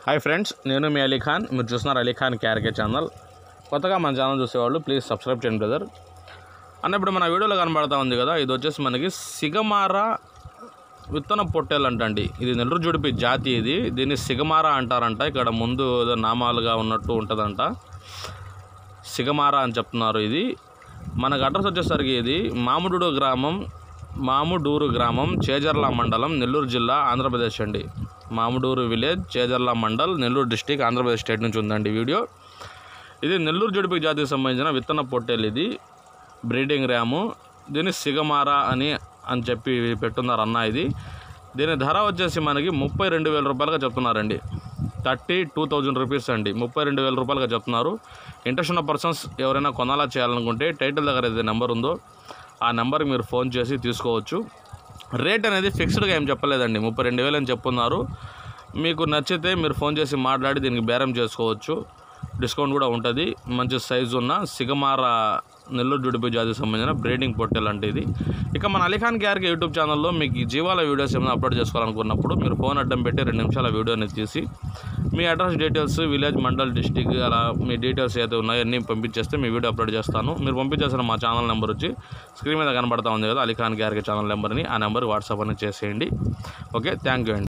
hi friends నేను మీ అలీ ఖాన్ మీరు చూస్తున్నారు అలీ ఖాన్ క్యారికే ఛానల్ కొత్తగా మన ఛానల్ చూసేవాళ్ళు ప్లీజ్ సబ్స్క్రైబ్ చేయండి బ్రదర్ అన్న ఇప్పుడు మన వీడియోలో కనబడతా ఉంది కదా ఇది వచ్చేసి మనకి సిగమార విత్తన పొట్టేలు అంటండి ఇది నెల్లూరు జుడిపి జాతి ఇది దీన్ని సిగమార అంటారంట ఇక్కడ ముందు ఏదో నామాలుగా ఉన్నట్టు ఉంటుందంట సిగమార అని చెప్తున్నారు ఇది మనకు అడ్రస్ వచ్చేసరికి ఇది మాముడూరు గ్రామం మాముడూరు గ్రామం చేజర్ల మండలం నెల్లూరు జిల్లా ఆంధ్రప్రదేశ్ అండి Mamuduru village Chejarla mandal Nellore district Andhra Pradesh state నుంచి ఉందండి వీడియో ఇది నెల్లూరు జుడిపి జాతికి సంబంధించిన విత్తన పొట్టేలు ఇది బ్రీడింగ్ ర్యాము దీన్ని సిగమార అని అని చెప్పి పెట్టున్నారు అన్న ఇది దీని ధర వచ్చేసి మనకి ముప్పై రెండు వేల రూపాయలుగా చెప్తున్నారండి థర్టీ టూ థౌజండ్ రూపీస్ అండి ముప్పై రెండు వేల రూపాయలుగా చెప్తున్నారు ఇంట్రెస్ట్ ఉన్న పర్సన్స్ ఎవరైనా కొనాలా చేయాలనుకుంటే టైటిల్ దగ్గర ఏదైతే నెంబర్ ఉందో ఆ నెంబర్కి మీరు ఫోన్ చేసి తీసుకోవచ్చు రేట్ అనేది ఫిక్స్డ్గా ఏం చెప్పలేదండి ముప్పై రెండు వేలు అని చెప్పున్నారు మీకు నచ్చితే మీరు ఫోన్ చేసి మాట్లాడి దీనికి బేరం చేసుకోవచ్చు డిస్కౌంట్ కూడా ఉంటుంది మంచి సైజు ఉన్న సిగమార నెల్లూరు జుడిపి జాతికి సంబంధించిన బ్రీడింగ్ పొట్టెల్ అంటే ఇది ఇక మన అలీఖాన్ క్యార్కి యూట్యూబ్ ఛానల్లో మీకు ఈ జీవాల వీడియోస్ ఏమైనా అప్లోడ్ చేసుకోవాలనుకున్నప్పుడు మీరు ఫోన్ అడ్డం పెట్టి రెండు నిమిషాల వీడియోని తీసి మీ address details village mandal district అలా మీ డీటెయిల్స్ ఏదైతే ఉన్నాయో అన్నీ పంపించేస్తే మీ వీడియో అప్లోడ్ చేస్తాను మీరు పంపించేసిన మా ఛానల్ నెంబర్ వచ్చి స్క్రీన్ మీద కనబడతా ఉంది కదా అలీఖాన్ క్యార్కి ఛానల్ నెంబర్ని ఆ నెంబర్కి వాట్సాప్ అనేది చేసేయండి ఓకే థ్యాంక్ యూ అండి